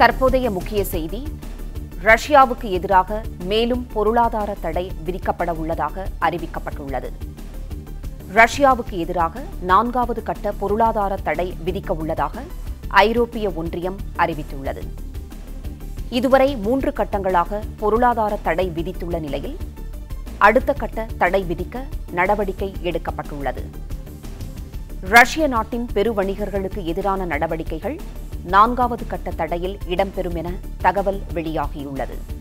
தற்போதைய முக்கிய செய்தி ரஷ்யாவுக்கு எதிராக மேலும் பொருளாதார தடை விதிக்கப்பட உள்ளதாக அறிவிக்கப்பட்டுள்ளது ரஷ்யாவுக்கு எதிராக நான்காவது கட்ட பொருளாதார தடை விதிக்க உள்ளதாக ஐரோப்பிய ஒன்றியம் அறிவித்துள்ளது இதுவரை மூன்று கட்டங்களாக பொருளாதார தடை விதித்துள்ள நிலையில் அடுத்த கட்ட தடை விதிக்க நடவடிக்கை எடுக்கப்பட்டுள்ளது ரஷ்ய நாட்டின் பெருவணிகர்களுக்கு எதிரான நடவடிக்கைகள் நான்காவது கட்ட தடையில் இடம்பெறும் என தகவல் வெளியாகியுள்ளது